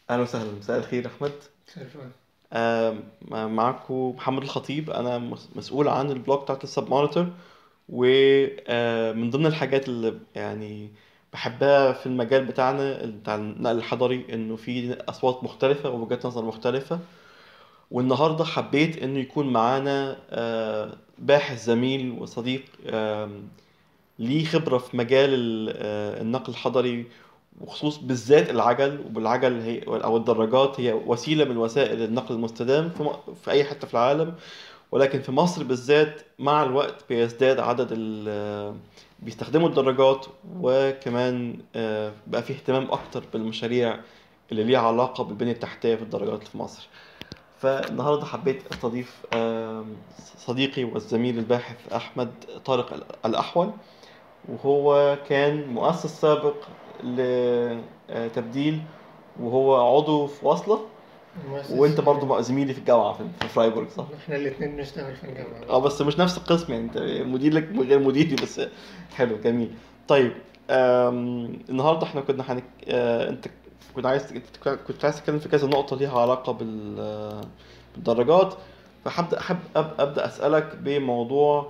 اهلا وسهلا مساء الخير احمد مساء الفل آم، معاكم محمد الخطيب انا مس- مسؤول عن البلوج بتاعت السب مونيتور ومن ضمن الحاجات اللي يعني بحبها في المجال بتاعنا بتاع النقل الحضري انه في اصوات مختلفه ووجهات نظر مختلفه والنهارده حبيت انه يكون معانا آه، باحث زميل وصديق آم، ليه خبرة في مجال ال- آه، النقل الحضري وخصوص بالذات العجل وبالعجل هي أو الدراجات هي وسيلة من وسائل النقل المستدام في, م- في أي حتة في العالم ولكن في مصر بالذات مع الوقت بيزداد عدد ال آه، بيستخدموا الدراجات وكمان آه، بقى في اهتمام أكتر بالمشاريع اللي ليها علاقة بالبنية التحتية في الدراجات في مصر فالنهارده حبيت استضيف آم، صديقي والزميل الباحث احمد طارق الاحول وهو كان مؤسس سابق لتبديل وهو عضو في وصلة المؤسس وانت برضو زميلي في الجامعة في في فرايبورغ صح؟ احنا الاثنين بنشتغل في الجامعة اه بس مش نفس القسم يعني انت مدير لك غير مديري بس حلو جميل طيب آم، النهارده احنا كنا حنك... آه، انت كنت عايز كنت عايز تتكلم في كذا نقطة ليها علاقة بال... آه، بالدرجات فحبدا احب أب- ابدا اسالك بموضوع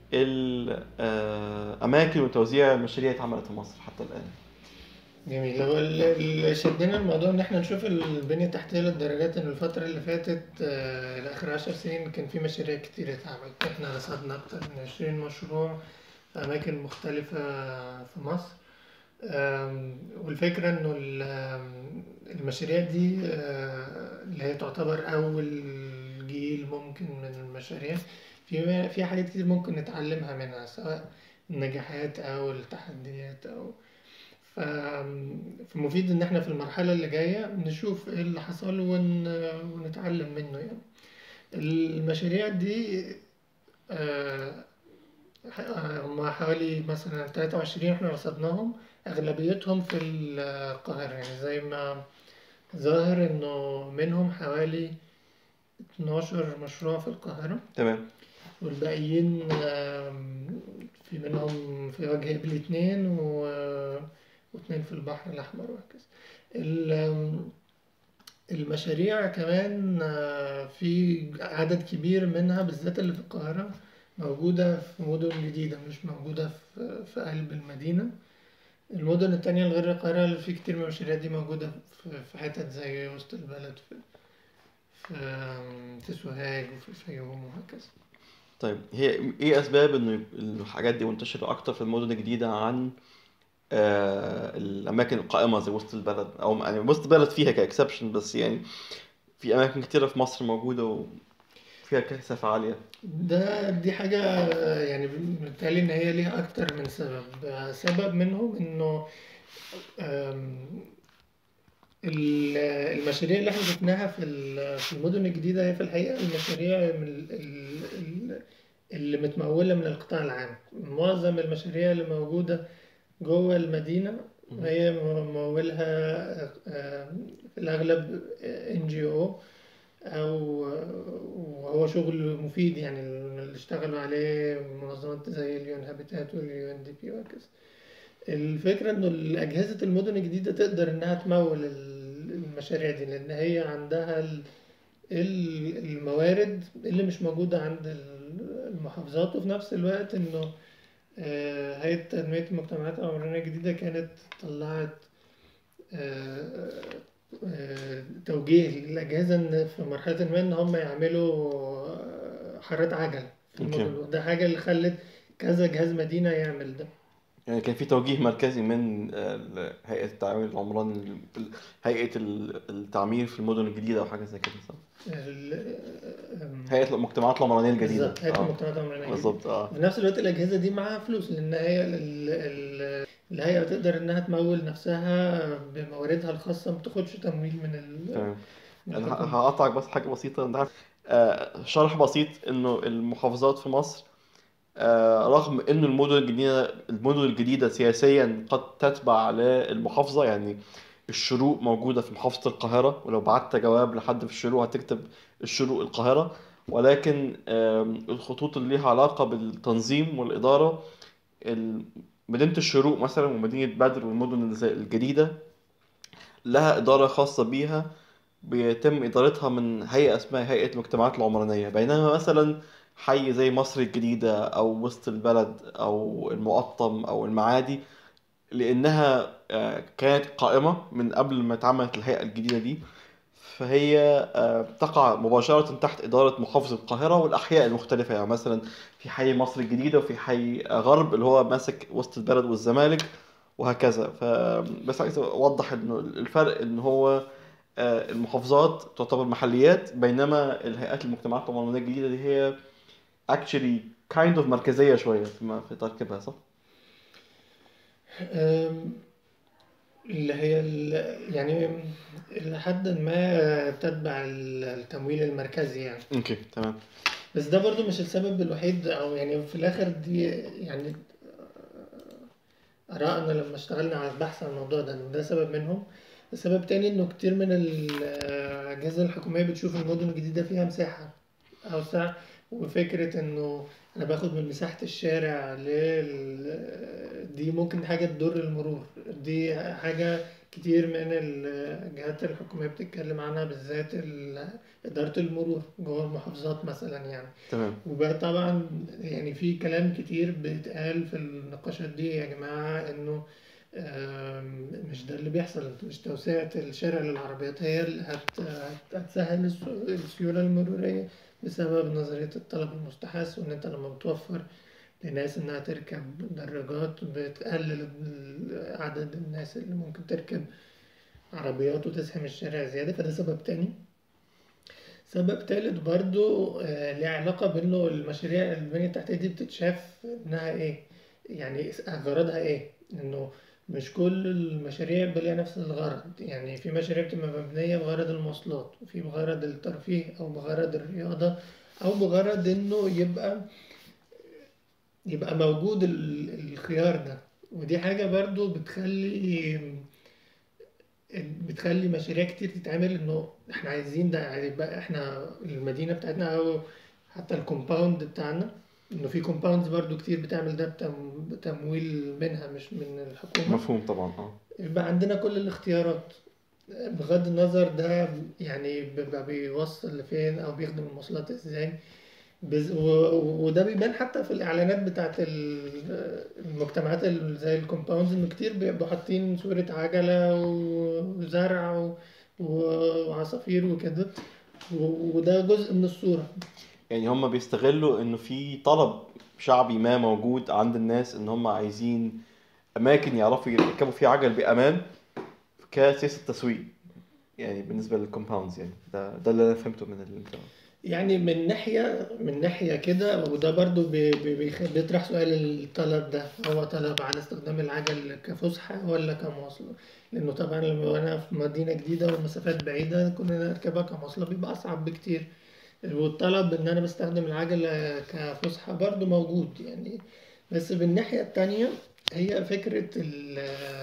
الاماكن وتوزيع المشاريع اللي اتعملت في مصر حتى الان جميل هو ال- اللي شدنا الموضوع ان احنا نشوف البنية التحتية للدرجات ان الفترة اللي فاتت آه، لاخر عشر سنين كان في مشاريع كتير اتعملت احنا رصدنا اكتر من عشرين مشروع في اماكن مختلفة في مصر آم، والفكرة انه ال- آم، المشاريع دي آه، اللي هي تعتبر اول جيل ممكن من المشاريع في في حاجات كتير ممكن نتعلمها منها سواء النجاحات او التحديات او ف- فمفيد ان احنا في المرحلة اللي جاية نشوف ايه اللي حصل ون... ونتعلم منه يعني المشاريع دي آه، ح- هم حوالي مثلا 23 احنا رصدناهم اغلبيتهم في القاهرة يعني زي ما ظاهر انه منهم حوالي 12 مشروع في القاهرة تمام والباقيين آم، في منهم في وجه قبلي اتنين و... واتنين في البحر الأحمر وهكذا ال- آم، المشاريع كمان آه، في عدد كبير منها بالذات اللي في القاهرة موجودة في مدن جديدة مش موجودة في, في قلب المدينة المدن التانية الغير القاهرة اللي في كتير من المشاريع دي موجودة في في حتت زي وسط البلد في في, آم، في سوهاج وفي الفيوم وهكذا طيب هي ايه اسباب انه الحاجات دي منتشرة اكتر في المدن الجديدة عن آه الاماكن القائمة زي وسط البلد او يعني وسط البلد فيها كاكسبشن بس يعني في اماكن كتيرة في مصر موجودة وفيها كثافة عالية ده دي حاجة يعني بالتالي إن هي ليها أكتر من سبب سبب منهم إنه آم، ال- المشاريع اللي احنا شفناها في ال- في المدن الجديدة هي في الحقيقة المشاريع من ال- ال- ال- اللي متمولة من القطاع العام معظم المشاريع اللي موجودة جوه المدينة هي ممولها آم، في الأغلب ان جي او او وهو شغل مفيد يعني اللي اشتغلوا عليه منظمات زي اليون هابيتات واليو ان دي بي وهكذا الفكرة انه اجهزة المدن الجديدة تقدر انها تمول ال- المشاريع دي لان هي عندها ال- ال- الموارد اللي مش موجودة عند ال- المحافظات وفي نفس الوقت انه آه، هيئة تنمية المجتمعات العمرانية الجديدة كانت طلعت آه، آه، توجيه للأجهزة إن في مرحلة ما إن هم يعملوا آه، حارات عجل في اوكي المدن وده حاجة اللي خلت كذا جهاز مدينة يعمل ده يعني كان في توجيه مركزي من آه، هيئة التعمير العمراني هيئة ال- التعمير في المدن الجديدة أو حاجة زي كده صح؟ ال- آم، هيئة المجتمعات العمرانية الجديدة بالظبط هيئة اه المجتمعات العمرانية الجديدة بالظبط اه في نفس الوقت الأجهزة دي معاها فلوس لأن هي ال- ال- الهيئة تقدر إنها تمول نفسها بمواردها الخاصة ما بتاخدش تمويل من ال- تمام من أنا ه- الحكومة هقطعك بس حاجة بسيطة أنت عارف آه، شرح بسيط إنه المحافظات في مصر آه، رغم إنه المدن الجديدة المدن الجديدة سياسيا قد تتبع للمحافظة يعني الشروق موجودة في محافظة القاهرة ولو بعت جواب لحد في الشروق هتكتب الشروق القاهرة ولكن آم، الخطوط اللي ليها علاقة بالتنظيم والإدارة ال- مدينة الشروق مثلا ومدينة بدر والمدن اللي زي الجديدة لها إدارة خاصة بيها بيتم إدارتها من هيئة اسمها هيئة المجتمعات العمرانية بينما مثلا حي زي مصر الجديدة أو وسط البلد أو المقطم أو المعادي لأنها آه، كانت قائمة من قبل ما اتعملت الهيئة الجديدة دي فهي آه، تقع مباشرة تحت إدارة محافظ القاهرة والأحياء المختلفة يعني مثلا في حي مصر الجديدة وفي حي غرب اللي هو ماسك وسط البلد والزمالك وهكذا فبس عايز أوضح إنه الفرق إن هو آه، المحافظات تعتبر محليات بينما الهيئات المجتمعات العمرانية الجديدة دي هي actually kind of مركزية شوية في في تركيبها صح؟ أم، اللي هي ال- يعني لحد ما تتبع ال- التمويل المركزي يعني اوكي تمام بس ده برضو مش السبب الوحيد او يعني في الاخر دي يعني آرائنا لما اشتغلنا على البحث عن الموضوع ده إن ده سبب منهم السبب تاني انه كتير من الأجهزة الحكومية بتشوف المدن الجديدة فيها مساحة أوسع وفكرة انه انا باخد من مساحة الشارع لل دي ممكن حاجة تضر المرور دي حاجة كتير من الجهات الحكومية بتتكلم عنها بالذات ال- إدارة المرور جوه المحافظات مثلا يعني تمام وبقى طبعا يعني في كلام كتير بيتقال في النقاشات دي يا جماعة انه آم، مش ده اللي بيحصل مش توسعة الشارع للعربيات هي اللي هت- هت- هتسهل الس- السيولة المرورية بسبب نظرية الطلب المستحث وان انت لما بتوفر لناس انها تركب دراجات بتقلل ال- عدد الناس اللي ممكن تركب عربيات وتزحم الشارع زيادة فده سبب تاني سبب تالت برضو آه، ليه علاقة بإنه المشاريع البنية التحتية دي بتتشاف إنها إيه يعني غرضها إيه إنه مش كل المشاريع بيبقى ليها نفس الغرض يعني في مشاريع بتبقى مبنية بغرض المواصلات وفي بغرض الترفيه أو بغرض الرياضة أو بغرض إنه يبقى يبقى موجود ال- الخيار ده ودي حاجة برضو بتخلي بتخلي مشاريع كتير تتعمل انه احنا عايزين ده يبقى احنا المدينة بتاعتنا او حتى الكومباوند بتاعنا انه في كومباوندز برضو كتير بتعمل ده بتم- بتمويل منها مش من الحكومة مفهوم طبعا اه يبقى عندنا كل الاختيارات بغض النظر ده يعني بيبقى بيوصل لفين او بيخدم المواصلات ازاي بز... و... وده بيبان حتى في الاعلانات بتاعت ال- المجتمعات اللي زي الكومباوندز انه كتير بيبقوا حاطين صورة عجلة و- وزرع و... و- وعصافير وكده و... وده جزء من الصورة يعني هم بيستغلوا انه في طلب شعبي ما موجود عند الناس ان هم عايزين اماكن يعرفوا يركبوا فيها عجل بامان كسياسة تسويق يعني بالنسبة للكومباوندز يعني ده ده اللي انا فهمته من اللي انت يعني من ناحية من ناحية كده وده برضو بي... بي... بيخ- بيطرح سؤال الطلب ده هو طلب على استخدام العجل كفسحة ولا كمواصلة لأنه طبعا لما أنا في مدينة جديدة والمسافات بعيدة كنا نركبها كمواصلة بيبقى أصعب بكتير والطلب إن أنا بستخدم العجلة كفسحة برضو موجود يعني بس بالناحية التانية هي فكرة ال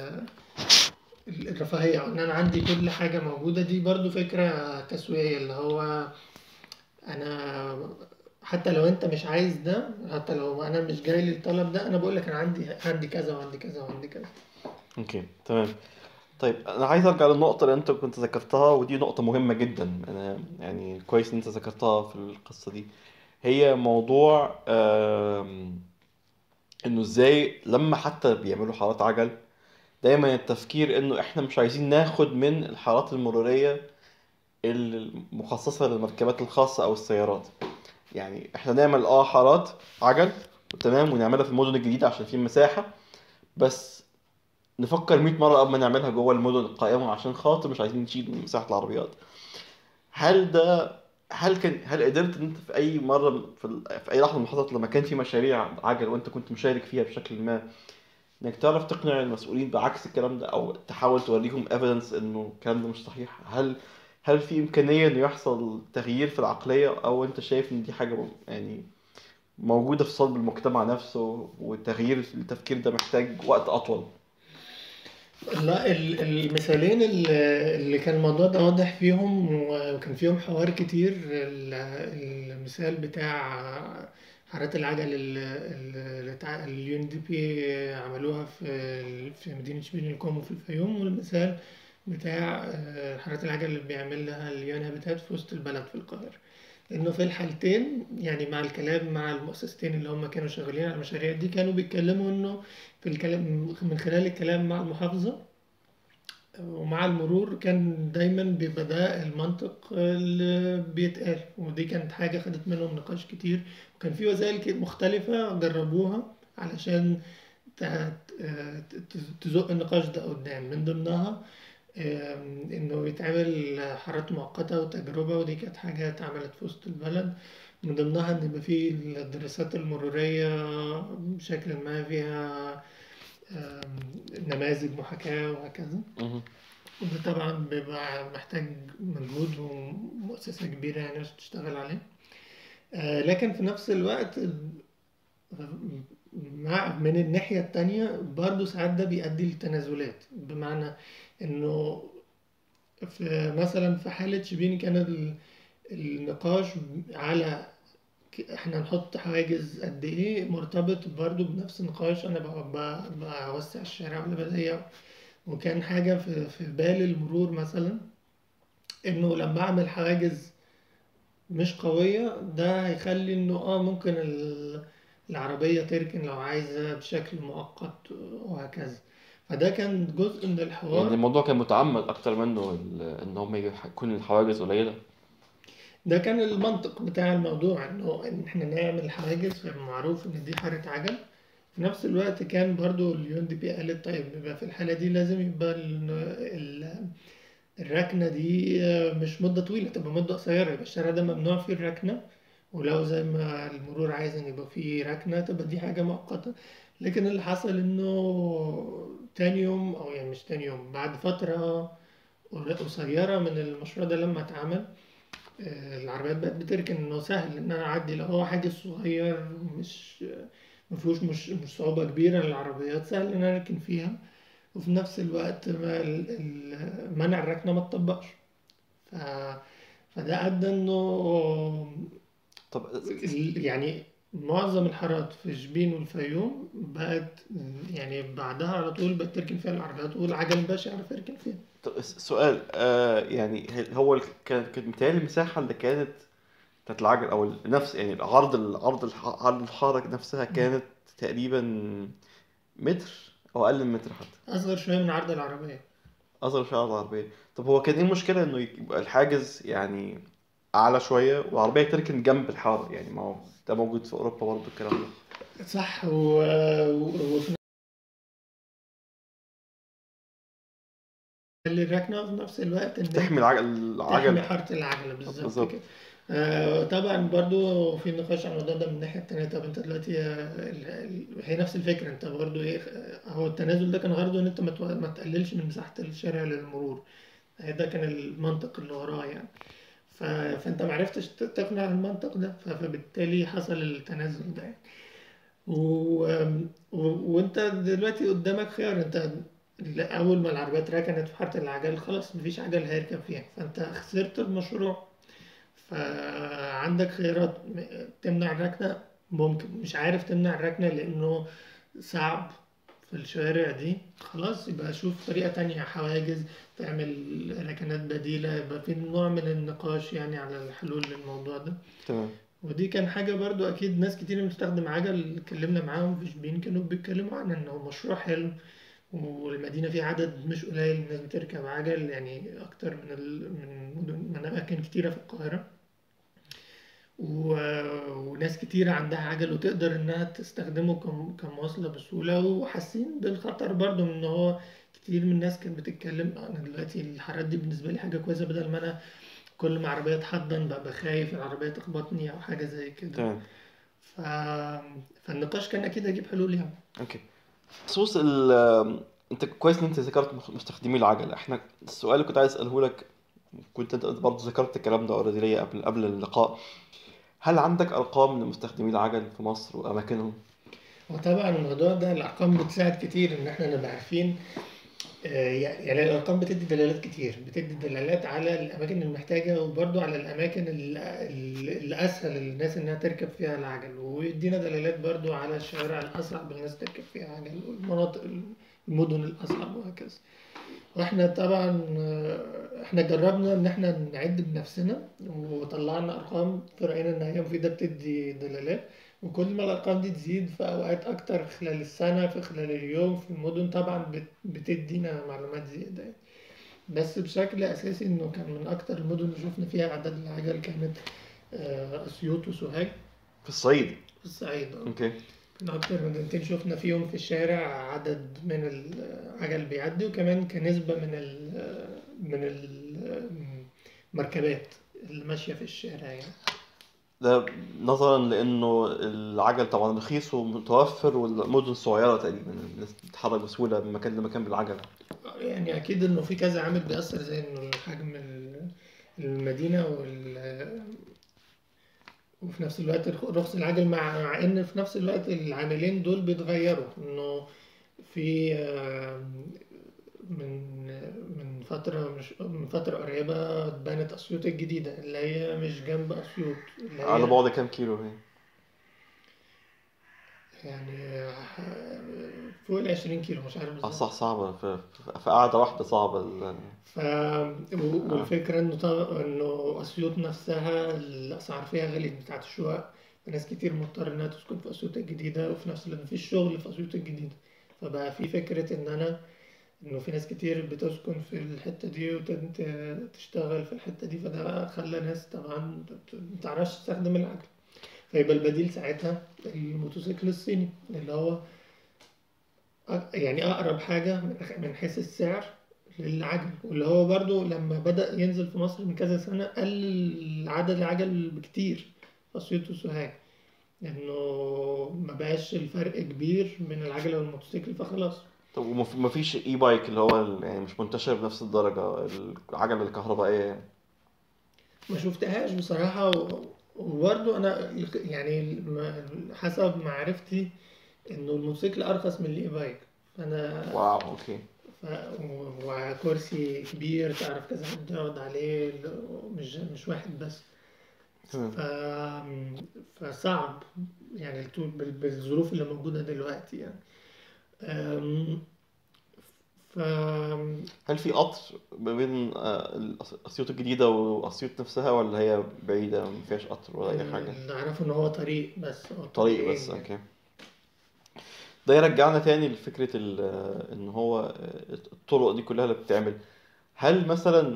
الرفاهية إن أنا عندي كل حاجة موجودة دي برضو فكرة تسويقية اللي هو انا حتى لو انت مش عايز ده حتى لو انا مش جاي لي الطلب ده انا بقول لك انا عندي عندي كذا وعندي كذا وعندي كذا اوكي تمام طيب انا عايز ارجع للنقطة اللي انت كنت ذكرتها ودي نقطة مهمة جدا انا يعني كويس ان انت ذكرتها في القصة دي هي موضوع آم، انه ازاي لما حتى بيعملوا حارات عجل دايما التفكير انه احنا مش عايزين ناخد من الحارات المرورية المخصصة للمركبات الخاصة او السيارات يعني احنا نعمل اه حارات عجل تمام ونعملها في المدن الجديدة عشان في مساحة بس نفكر 100 مرة قبل ما نعملها جوه المدن القائمة عشان خاطر مش عايزين نشيل من مساحة العربيات هل ده هل كان هل قدرت ان انت في اي مرة في, ال... في اي لحظة من اللحظات لما كان في مشاريع عجل وانت كنت مشارك فيها بشكل ما انك تعرف تقنع المسؤولين بعكس الكلام ده او تحاول توريهم evidence انه الكلام ده مش صحيح هل هل في امكانية انه يحصل تغيير في العقلية او انت شايف ان دي حاجة م- يعني موجودة في صلب المجتمع نفسه وتغيير التفكير ده محتاج وقت اطول لا ال- المثالين اللي اللي كان الموضوع ده واضح فيهم وكان فيهم حوار كتير ال- المثال بتاع حارات العجل اللي اليون دي بي عملوها في في مدينة شبين الكوم وفي الفيوم والمثال بتاع آه، حارات العجل اللي بيعملها اليون هابيتات في وسط البلد في القاهرة لأنه في الحالتين يعني مع الكلام مع المؤسستين اللي هم كانوا شغالين على المشاريع دي كانوا بيتكلموا إنه في الكلام من خلال الكلام مع المحافظة ومع المرور كان دايما بيبقى ده المنطق اللي بيتقال ودي كانت حاجة خدت منهم نقاش كتير وكان في وسائل كت- مختلفة جربوها علشان ت- ت- تزق النقاش ده قدام من ضمنها آم، انه يتعمل حارات مؤقتة وتجربة ودي كانت حاجة اتعملت في وسط البلد من ضمنها ان يبقى في الدراسات المرورية بشكل ما فيها آم، نماذج محاكاة وهكذا مهم. وده طبعا بيبقى محتاج مجهود ومؤسسة كبيرة يعني عشان تشتغل عليه آه، لكن في نفس الوقت مع من الناحية التانية برضه ساعات ده بيؤدي لتنازلات بمعنى إنه في مثلا في حالة شبين كان ال- النقاش على ك- احنا نحط حواجز قد ايه مرتبط برضو بنفس النقاش انا ب- ب- بوسع الشارع ولا بضيقه وكان حاجة في في بال المرور مثلا انه لما اعمل حواجز مش قوية ده هيخلي انه اه ممكن ال- العربية تركن لو عايزة بشكل مؤقت وهكذا فده كان جزء من يعني الحوار الموضوع كان متعمد اكتر منه ال- ان هم يكون الحواجز قليله ده كان المنطق بتاع الموضوع انه ان احنا نعمل حواجز فمعروف ان دي حارة عجل في نفس الوقت كان برضو اليون دي بي قالت طيب يبقى في الحالة دي لازم يبقى ال- ال- الركنة دي مش مدة طويلة تبقى مدة قصيرة يبقى الشارع ده ممنوع فيه الركنة ولو زي ما المرور عايز ان يبقى فيه ركنة تبقى دي حاجة مؤقتة لكن اللي حصل انه تاني يوم او يعني مش تاني يوم بعد فترة قصيرة من المشروع ده لما اتعمل آه، العربيات بقت بتركن انه سهل ان انا اعدي لو هو حاجز صغير مش مفيهوش مش مش صعوبة كبيرة للعربيات سهل ان انا اركن فيها وفي نفس الوقت ما ال- ال- منع الركنة ما اتطبقش ف... فده ادى انه طب ال- يعني معظم الحارات في شبين والفيوم بقت يعني بعدها على طول بقت تركن فيها العربيات والعجل مبقاش يعرف يركن فيها طب س- سؤال آه يعني هل- هو ال- كان كان متهيألي المساحة اللي كانت بتاعت العجل أو ال- نفس يعني العرض العرض الح- عرض الحارة نفسها كانت تقريبا متر أو أقل من متر حتى اصغر شوية من عرض العربية أصغر شوية على العربية طب هو كان إيه المشكلة إنه يبقى الحاجز يعني أعلى شوية والعربية تركن جنب الحارة يعني ما هو ده موجود في أوروبا برضه الكلام ده صح و... و- وفي اللي الركنة وفي نفس الوقت ان تحمي العجل تحمي العجل حارة العجلة بالظبط بالظبط كده آه طبعا برضو في نقاش عن الموضوع ده من الناحية التانية طب انت دلوقتي آه، ال- ال- هي نفس الفكرة انت برضو ايه آه، هو التنازل ده كان غرضه ان انت ما تو- ما تقللش من مساحة الشارع للمرور آه، ده كان المنطق اللي وراه يعني ف... فانت معرفتش ت- تقنع المنطق ده ف- فبالتالي حصل التنازل ده يعني. و... و... وانت دلوقتي قدامك خيار انت اول ما العربيات ركنت في حاره العجل خلاص مفيش عجل هيركب فيها فانت خسرت المشروع فعندك خيارات م- تمنع الركنه ممكن مش عارف تمنع الركنه لانه صعب في الشوارع دي خلاص يبقى شوف طريقه تانية حواجز تعمل ركنات بديله يبقى في نوع من النقاش يعني على الحلول للموضوع ده تمام ودي كان حاجة برضو أكيد ناس كتير بتستخدم عجل اتكلمنا معاهم في شبين كانوا بيتكلموا عن إنه مشروع حلو والمدينة فيها عدد مش قليل من الناس بتركب عجل يعني أكتر من ال... من مدن من أماكن كتيرة في القاهرة و... وناس كتيرة عندها عجل وتقدر إنها تستخدمه كم... كمواصلة بسهولة وحاسين بالخطر برضو من إن هو كتير من الناس كانت بتتكلم أنا دلوقتي الحارات دي بالنسبة لي حاجة كويسة بدل ما أنا كل ما عربية تحضن ببقى خايف العربية تخبطني أو حاجة زي كده تمام ف... فالنقاش كان أكيد هيجيب حلول يعني اوكي بخصوص ال انت كويس ان انت ذكرت مخ- مستخدمي العجل احنا السؤال اللي كنت عايز اساله لك كنت انت برضه ذكرت الكلام ده اوريدي ليا قبل قبل اللقاء هل عندك ارقام لمستخدمي العجل في مصر واماكنهم وطبعا الموضوع ده الأرقام بتساعد كتير إن إحنا نبقى عارفين آه، يعني الأرقام بتدي دلالات كتير بتدي دلالات على الأماكن المحتاجة وبرضو على الأماكن ال- ال- الأسهل للناس إنها تركب فيها العجل ويدينا دلالات برضو على الشوارع الأصعب الناس تركب فيها عجل والمناطق المدن الأصعب وهكذا واحنا طبعا آه، احنا جربنا ان احنا نعد بنفسنا وطلعنا ارقام فرأينا ان هي مفيدة بتدي دلالات وكل ما الارقام دي تزيد في اوقات اكتر خلال السنة في خلال اليوم في المدن طبعا بت- بتدينا معلومات زيادة يعني. بس بشكل اساسي انه كان من اكتر المدن اللي شفنا فيها عدد العجل كانت آه، اسيوط وسوهاج في الصعيد في الصعيد اه اوكي من أكتر مدينتين شفنا فيهم في الشارع عدد من العجل بيعدي وكمان كنسبة من ال من المركبات اللي ماشية في الشارع يعني ده نظرا لانه العجل طبعا رخيص ومتوفر والمدن صغيره تقريبا الناس بتتحرك بسهوله من مكان لمكان بالعجله يعني أكيد إنه في كذا عامل بيأثر زي إنه حجم ال- المدينة وال وفي نفس الوقت رخص العجل مع مع إن في نفس الوقت العاملين دول بيتغيروا إنه في آم، من من فترة مش من فترة قريبة اتبنت أسيوط الجديدة اللي هي مش جنب أسيوط اللي على هي بعد كام كيلو هي يعني فوق العشرين كيلو مش عارف اه بالظبط صح صعبه في, في في قعده واحده صعبه ال- ف و- والفكرة إنه طب... إنه أسيوط نفسها الأسعار فيها غليت بتاعت الشقق فناس كتير مضطرة إنها تسكن في أسيوط الجديدة وفي نفس الوقت مفيش شغل في أسيوط الجديدة فبقى في فكرة إن أنا إنه في ناس كتير بتسكن في الحتة دي وتشتغل في الحتة دي فده خلى ناس طبعا متعرفش تستخدم العجل فيبقى البديل ساعتها الموتوسيكل الصيني اللي هو أ- يعني أقرب حاجة من من حيث السعر للعجل واللي هو برضو لما بدأ ينزل في مصر من كذا سنة قلل عدد العجل بكتير في أسيوط وسوهاج لأنه ما بقاش الفرق كبير بين العجلة والموتوسيكل فخلاص طب وما فيش اي بايك اللي هو ال- يعني مش منتشر بنفس الدرجه العجله الكهربائيه يعني ما شفتهاش بصراحة و- وبرضو أنا يعني ما- حسب معرفتي إنه الموتوسيكل أرخص من الإي بايك فأنا واو اوكي ف... و- وكرسي كبير تعرف كذا حد يقعد عليه ل- مش مش واحد بس تمام ف... فصعب يعني التو- بال- بالظروف اللي موجودة دلوقتي يعني أم، ف هل في قطر ما بين آه، الأس- اسيوط الجديده واسيوط نفسها ولا هي بعيده ما فيهاش قطر ولا اي حاجه اللي أعرفه إن هو طريق بس أو طريق طريقين بس يعني اوكي ده يرجعنا تاني لفكرة ال- ان هو الطرق دي كلها اللي بتتعمل هل مثلا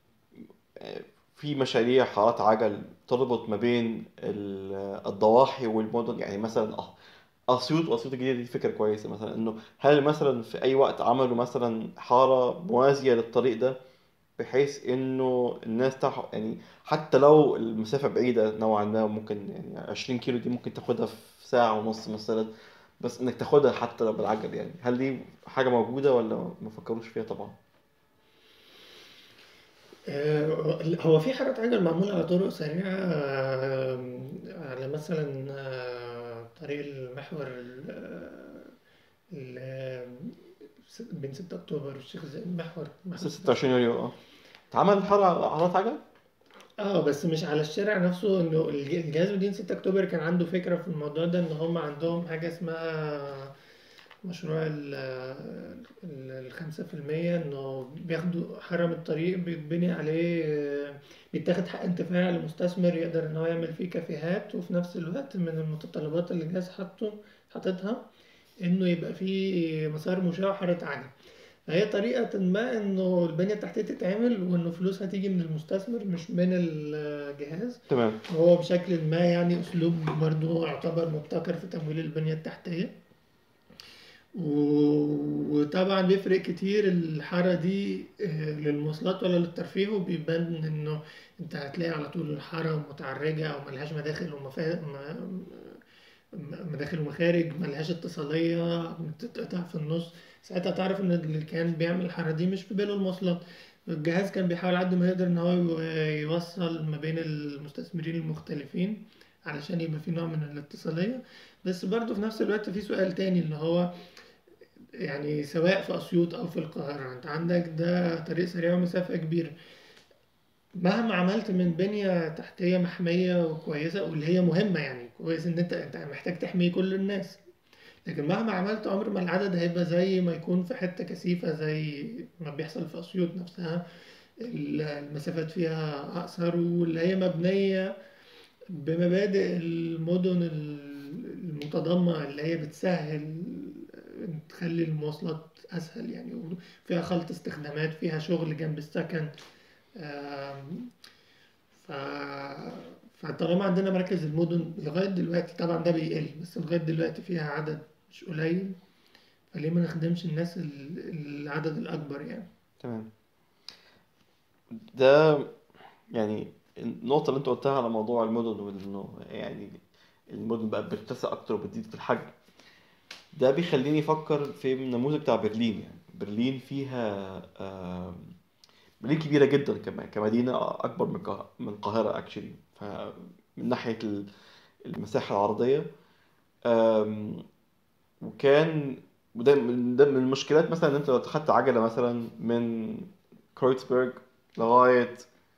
في مشاريع حارات عجل تربط ما بين ال- الضواحي والمدن يعني مثلا أه- اسيوط واسيوط الجديدة دي فكرة كويسة مثلا انه هل مثلا في اي وقت عملوا مثلا حارة موازية للطريق ده بحيث انه الناس تح... يعني حتى لو المسافة بعيدة نوعا ما ممكن يعني 20 كيلو دي ممكن تاخدها في ساعة ونص مثلا بس انك تاخدها حتى لو بالعجل يعني هل دي حاجة موجودة ولا ما فكروش فيها طبعا آه، هو في حارات عجل معمولة على طرق سريعة آه، على مثلا آه، طريق المحور ال- ال- بين 6 أكتوبر والشيخ زايد محور بس محور 6 26 يوليو اه اتعمل حارة حارات عجل؟ اه بس مش على الشارع نفسه انه الج- الجهاز مدينة 6 اكتوبر كان عنده فكرة في الموضوع ده ان هم عندهم حاجة اسمها مشروع ال ال- الخمسة في المية انه بياخدوا حرم الطريق بيتبني عليه آه، بيتاخد حق انتفاع لمستثمر يقدر ان هو يعمل فيه كافيهات وفي نفس الوقت من المتطلبات اللي الجهاز حاطه حاططها انه يبقى فيه مسار مشاة وحارة عجل فهي طريقة ما إنه البنية التحتية تتعمل وإنه فلوسها تيجي من المستثمر مش من الجهاز تمام وهو بشكل ما يعني أسلوب برضو يعتبر مبتكر في تمويل البنية التحتية و- وطبعا بيفرق كتير الحارة دي آه، للمواصلات ولا للترفيه وبيبان إنه أنت هتلاقي على طول الحارة متعرجة أو ملهاش مداخل ومفا... م- م- مداخل ومخارج ملهاش اتصالية بتتقطع في النص ساعتها تعرف ان اللي كان بيعمل الحارة دي مش في باله المواصلات الجهاز كان بيحاول قد ما يقدر ان هو يو- يوصل ما بين المستثمرين المختلفين علشان يبقى في نوع من الاتصالية بس برضه في نفس الوقت في سؤال تاني اللي هو يعني سواء في أسيوط أو في القاهرة أنت عندك ده طريق سريع ومسافة كبيرة مهما عملت من بنية تحتية محمية وكويسة واللي هي مهمة يعني كويس إن أنت أنت محتاج تحمي كل الناس لكن مهما عملت عمر ما العدد هيبقى زي ما يكون في حتة كثيفة زي ما بيحصل في أسيوط نفسها ال- المسافات فيها أقصر واللي هي مبنية بمبادئ المدن المتضامة اللي هي بتسهل تخلي المواصلات أسهل يعني وفيها خلط استخدامات فيها شغل جنب السكن آم، ف فطالما عندنا مراكز المدن لغاية دلوقتي طبعا ده بيقل بس لغاية دلوقتي فيها عدد مش قليل فليه ما نخدمش الناس ال- العدد الأكبر يعني تمام ده يعني النقطة اللي انت قلتها على موضوع المدن وانه يعني المدن بقت بتتسع اكتر وبتزيد في الحجم ده بيخليني افكر في النموذج بتاع برلين يعني برلين فيها آم، برلين كبيرة جدا كمان كمدينة اكبر من القاه- من القاهرة اكشلي فمن ناحية ال- المساحة العرضية آم، وكان وده من ده من المشكلات مثلا ان انت لو اخدت عجلة مثلا من كرويتسبرج لغاية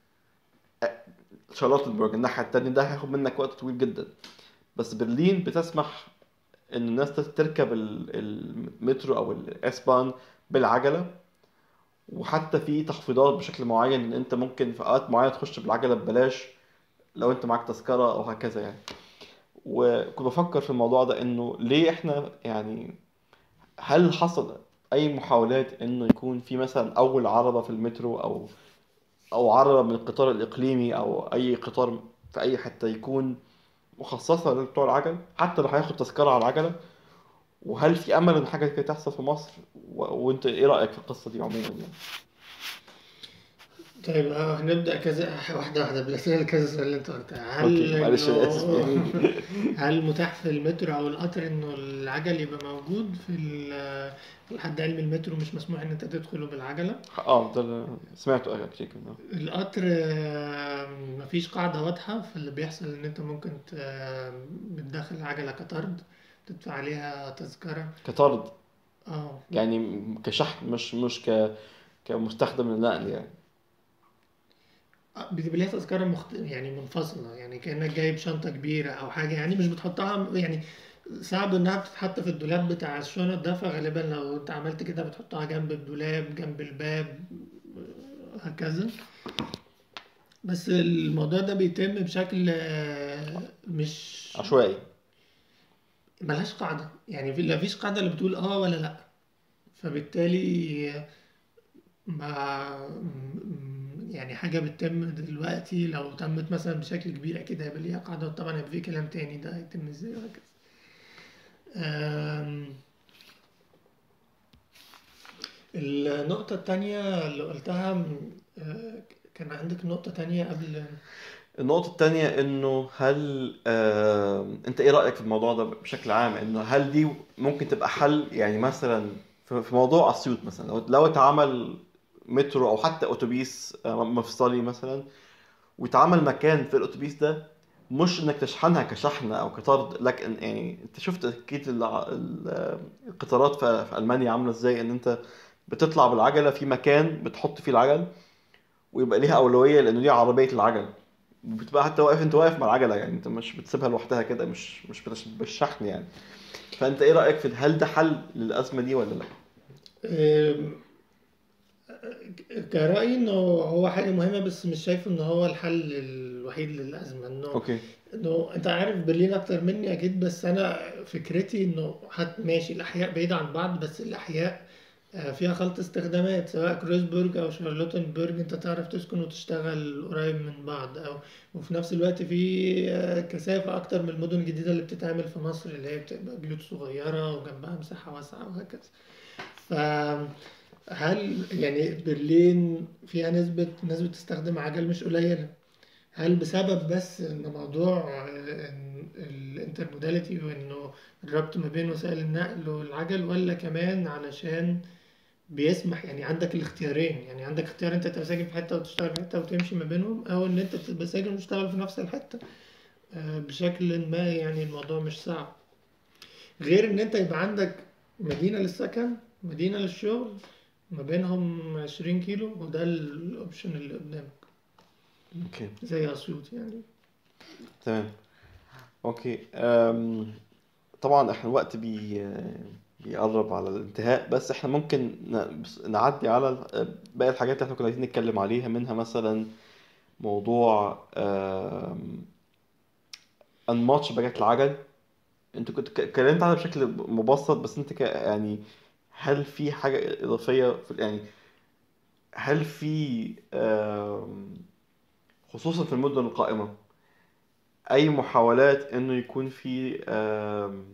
شارلوتنبرج الناحية التانية ده هياخد منك وقت طويل جدا بس برلين بتسمح ان الناس تركب ال- المترو او الاس بان بالعجلة وحتى في تخفيضات بشكل معين ان انت ممكن في اوقات معينة تخش بالعجلة ببلاش لو انت معاك تذكرة او هكذا يعني وكنت بفكر في الموضوع ده انه ليه احنا يعني هل حصل اي محاولات انه يكون في مثلا اول عربة في المترو او او عربة من القطار الاقليمي او اي قطار في اي حتة يكون مخصصة لبتوع العجل حتى لو هياخد تذكرة على العجلة وهل في امل ان حاجة كده تحصل في مصر و... وانت ايه رأيك في القصة دي عموما يعني طيب اه هنبدأ كذا واحدة واحدة بالأسئلة كذا سؤال اللي أنت قلتها اوكي هل معلش انا اسف إنه يعني هل متاح في المترو أو القطر إنه العجل يبقى موجود في ال لحد علم المترو مش مسموح إن أنت تدخله بالعجلة اه ده اللي سمعته اكيد كده القطر آه، مفيش قاعدة واضحة فاللي بيحصل إن أنت ممكن ت- آه، بتدخل العجلة كطرد تدفع عليها تذكرة كطرد اه يعني كشحن مش مش ك كمستخدم للنقل يعني آه، بتبقى ليها تذكرة مخت... يعني منفصلة يعني كأنك جايب شنطة كبيرة أو حاجة يعني مش بتحطها يعني صعب إنها بتتحط في الدولاب بتاع الشنط ده فغالبا لو أنت عملت كده بتحطها جنب الدولاب جنب الباب آه، هكذا بس الموضوع ده بيتم بشكل آه، مش عشوائي ملهاش قاعدة يعني في لا فيش قاعدة اللي بتقول اه ولا لا فبالتالي ما م- يعني حاجة بتتم دلوقتي لو تمت مثلا بشكل كبير أكيد هيبقى ليها قاعدة وطبعا هيبقى في كلام تاني ده هيتم ازاي وهكذا آم، النقطة التانية اللي قلتها م، آه، كان عندك نقطة تانية قبل النقطة التانية انه هل آه انت ايه رأيك في الموضوع ده بشكل عام انه هل دي ممكن تبقى حل يعني مثلا في في موضوع اسيوط مثلا لو لو اتعمل مترو او حتى اتوبيس آه، مفصلي مثلا ويتعمل مكان في الاتوبيس ده مش انك تشحنها كشحنة او كطرد لكن يعني انت شفت اكيد الع- ال- القطارات في في المانيا عاملة ازاي ان انت بتطلع بالعجلة في مكان بتحط فيه العجل ويبقى ليها أولوية لأنه دي عربية العجل بتبقى حتى واقف انت واقف مع العجلة يعني انت مش بتسيبها لوحدها كده مش مش بتش- بالشحن يعني فانت ايه رأيك في هل ده حل للأزمة دي ولا لا؟ آم، كرأيي انه هو حاجة مهمة بس مش شايف ان هو الحل الوحيد للأزمة انه اوكي انه انت عارف برلين اكتر مني اكيد بس انا فكرتي انه حتى ماشي الاحياء بعيدة عن بعض بس الاحياء آه، فيها خلط استخدامات سواء كروزبورج او شارلوتنبرج انت تعرف تسكن وتشتغل قريب من بعض او وفي نفس الوقت في آه، كثافة اكتر من المدن الجديدة اللي بتتعمل في مصر اللي هي بتبقى بيوت صغيرة وجنبها مساحة واسعة وهكذا فهل يعني برلين فيها نسبة ناس بتستخدم عجل مش قليلة هل بسبب بس ان موضوع الانترموداليتي وانه الربط ما بين وسائل النقل والعجل ولا كمان علشان بيسمح يعني عندك الاختيارين يعني عندك اختيار انت تبقى ساكن في حته وتشتغل في حته وتمشي ما بينهم او ان انت تبقى ساكن وتشتغل في نفس الحته آه، بشكل ما يعني الموضوع مش صعب غير ان انت يبقى عندك مدينه للسكن مدينه للشغل ما بينهم 20 كيلو وده الاوبشن اللي قدامك اوكي زي اسيوط يعني تمام اوكي أم... طبعا احنا الوقت بي بيقرب على الانتهاء بس احنا ممكن ن- بس- نعدي على ال- باقي الحاجات اللي احنا كنا عايزين نتكلم عليها منها مثلا موضوع آم، انماط شبكات العجل انت كنت ك- اتكلمت عنها بشكل مبسط بس انت ك يعني هل في حاجة إضافية في يعني هل في آم، خصوصا في المدن القائمة أي محاولات إنه يكون في آم،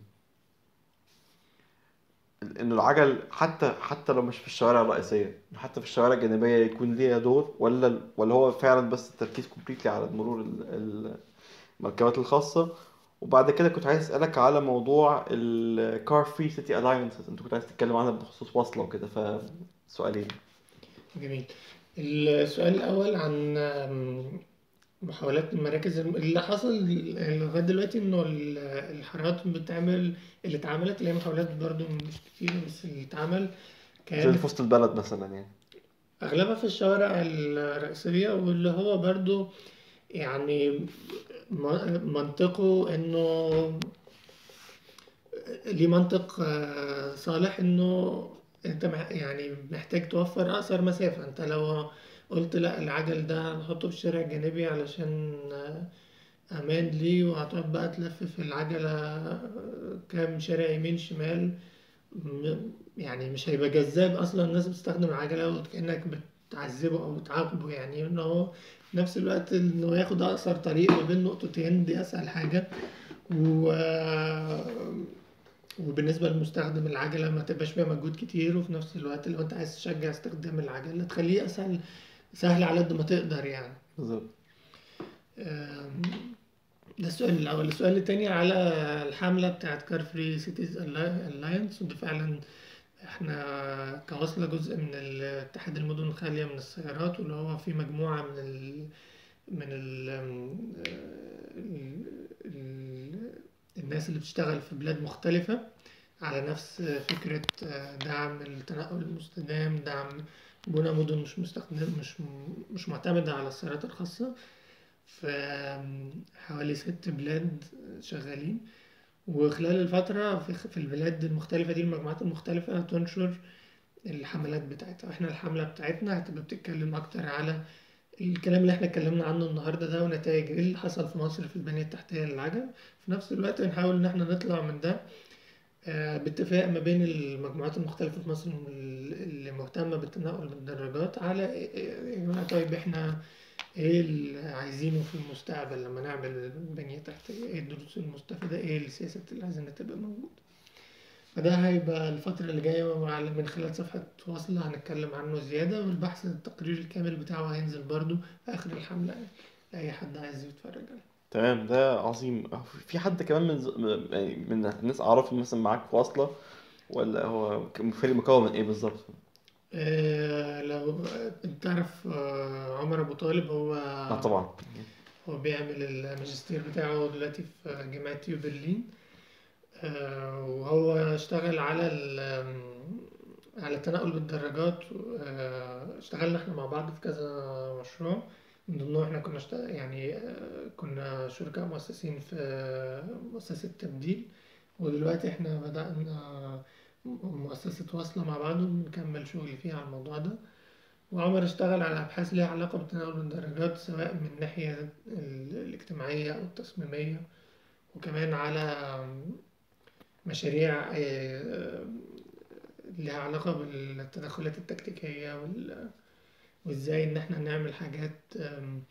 إنه العجل حتى حتى لو مش في الشوارع الرئيسية حتى في الشوارع الجانبية يكون ليها دور ولا ولا هو فعلا بس التركيز كومبليتلي على مرور ال- ال- المركبات الخاصة وبعد كده كنت عايز أسألك على موضوع الكار فري سيتي ألاينسز أنت كنت عايز تتكلم عنها بخصوص واصلة وكده فسؤالين جميل السؤال الأول عن آم، محاولات المراكز الم- اللي حصل لغاية دلوقتي إنه ال- الحارات بتعمل اللي اتعملت اللي هي محاولات برضو مش كتير بس اللي اتعمل زي كانت اللي في وسط البلد مثلا يعني أغلبها في الشوارع الرئيسية واللي هو برضو يعني م- منطقه إنه ليه منطق آه، صالح إنه أنت مح- يعني محتاج توفر أقصر مسافة أنت لو قلت لا العجل ده هنحطه في الشارع الجانبي علشان آه، أمان ليه وهتقعد بقى تلف في العجلة آه، كام شارع يمين شمال م- يعني مش هيبقى جذاب اصلا الناس بتستخدم العجله وكانك بتعذبه او بتعاقبه يعني ان هو في نفس الوقت انه ياخد اقصر طريق ما بين نقطتين دي اسهل حاجه و... وبالنسبه للمستخدم العجله ما تبقاش فيها مجهود كتير وفي نفس الوقت لو انت عايز تشجع استخدام العجله تخليه اسهل سهل على قد ما تقدر يعني بالظبط أم، ده السؤال الأول السؤال التاني على الحملة بتاعت كار فري سيتيز ألاينس ودي فعلا احنا كوصلة جزء من اتحاد المدن الخالية من السيارات واللي هو في مجموعة من ال من ال ال ال الناس اللي بتشتغل في بلاد مختلفة على نفس فكرة دعم التنقل المستدام دعم بناء مدن مش مستخدم مش مش معتمدة على السيارات الخاصة في حوالي ست بلاد شغالين وخلال الفترة في في البلاد المختلفة دي المجموعات المختلفة هتنشر الحملات بتاعتها احنا الحملة بتاعتنا هتبقى بتتكلم أكتر على الكلام اللي احنا اتكلمنا عنه النهاردة ده ونتائج ايه اللي حصل في مصر في البنية التحتية للعجل في نفس الوقت نحاول إن احنا نطلع من ده آه، باتفاق ما بين المجموعات المختلفة في مصر اللي مهتمة بالتنقل بالدراجات على يا جماعة طيب احنا ايه اللي عايزينه في المستقبل لما نعمل بنية تحتية ايه الدروس المستفادة ايه السياسات اللي عايزينها تبقى موجودة فده هيبقى الفترة اللي جاية مع- من خلال صفحة واصلة هنتكلم عنه زيادة والبحث التقرير الكامل بتاعه هينزل برضو في آخر الحملة يعني لأي حد عايز يتفرج عليه تمام ده عظيم في حد كمان من ز- يعني من الناس اعرفه مثلا معاك في واصلة ولا هو ك- فريق مكون من ايه بالظبط آه لو انت تعرف آه عمر أبو طالب هو اه طبعا هو بيعمل الماجستير بتاعه دلوقتي في جامعة تيو برلين آه، وهو اشتغل على ال- على التنقل بالدراجات آه، اشتغلنا احنا مع بعض في كذا مشروع من ضمنهم احنا كنا اشتغل يعني آه، كنا شركاء مؤسسين في مؤسسة تبديل ودلوقتي احنا بدأنا مؤسسة واصلة مع بعض وبنكمل شغل فيها على الموضوع ده وعمر اشتغل على أبحاث ليها علاقة بالتنقل بالدراجات سواء من الناحية ال- الاجتماعية أو التصميمية وكمان على مشاريع آه، لها علاقة بالتدخلات التكتيكية وال- وازاي ان احنا نعمل حاجات آم،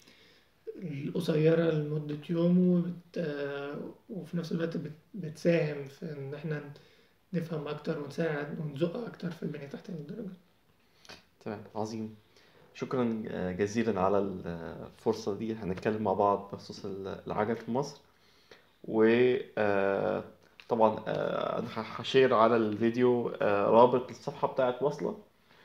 قصيرة لمدة يوم وبت... آه، وفي نفس الوقت بت... بتساهم في ان احنا نفهم اكتر ونساعد ونزق اكتر في البنية تحت الدرجة تمام عظيم شكرا جزيلا على الفرصة دي هنتكلم مع بعض بخصوص العجل في مصر وطبعا أنا هشير على الفيديو آه، رابط الصفحة بتاعت واصلة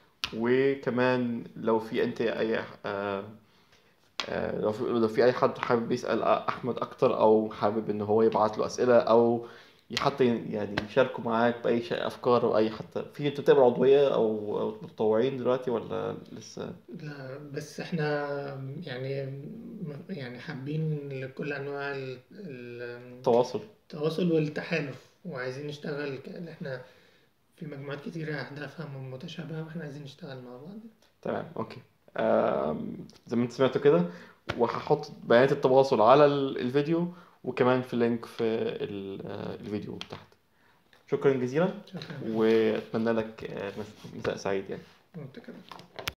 وكمان لو في انت اي آه، آه، لو في لو في اي حد حابب يسأل احمد اكتر او حابب ان هو يبعت له اسئلة او حتى يعني يشاركوا معاك باي شيء افكار او اي حتى في انت بتقبل عضوية او أو متطوعين دلوقتي ولا لسه لا بس احنا يعني يعني حابين لكل انواع ال- ال- تواصل التواصل والتحالف وعايزين نشتغل كأن احنا في مجموعات كتيرة أهدافها متشابهة واحنا عايزين نشتغل مع بعض تمام اوكي آم، زي ما انت سمعتوا كده وهحط بيانات التواصل على ال- الفيديو وكمان في لينك في ال- آه، الفيديو تحت شكرا جزيلا شكرا واتمنى لك آه، مس- مساء سعيد يعني وانت كمان